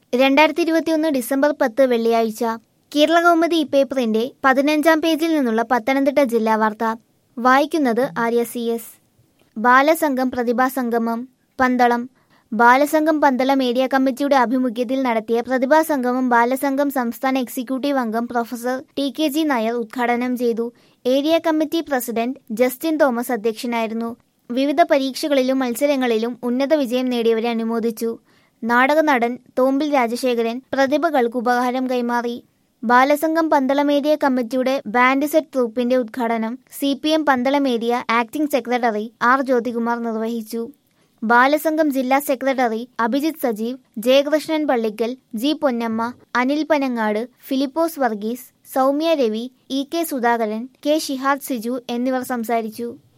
രണ്ടായിരത്തി ഇരുപത്തിയൊന്ന് ഡിസംബർ പത്ത് വെള്ളിയാഴ്ച കേരള കൗമുദി ഈ പേപ്പറിന്റെ പതിനഞ്ചാം പേജിൽ നിന്നുള്ള പത്തനംതിട്ട ജില്ലാ വാർത്ത വായിക്കുന്നത് ആര്യ സി എസ് ബാലസംഘം പ്രതിഭാസംഗമം പന്തളം ബാലസംഘം പന്തളം ഏരിയ കമ്മിറ്റിയുടെ ആഭിമുഖ്യത്തിൽ നടത്തിയ പ്രതിഭാസംഗമം ബാലസംഘം സംസ്ഥാന എക്സിക്യൂട്ടീവ് അംഗം professor T K G Nair ഉദ്ഘാടനം ചെയ്തു area committee president Justin Thomas അധ്യക്ഷനായിരുന്നു വിവിധ പരീക്ഷകളിലും മത്സരങ്ങളിലും ഉന്നത വിജയം നേടിയവരെ അനുമോദിച്ചു നാടക നടൻ തോമ്പിൽ രാജശേഖരൻ പ്രതിഭകൾക്ക് ഉപഹാരം കൈമാറി ബാലസംഘം പന്തളം ഏരിയ കമ്മിറ്റിയുടെ ബാൻഡ് സെറ്റ് ട്രൂപ്പിന്റെ ഉദ്ഘാടനം C P M Pandalam area acting secretary R Jyothikumar നിർവഹിച്ചു ബാലസംഘം ജില്ലാ secretary Abhijith Sajeev Jayakrishnan Pallikkal G Ponnamma Anil Panangad Philipose Varghese Soumya Ravi E K Sudhakaran K Shihad Siju എന്നിവർ സംസാരിച്ചു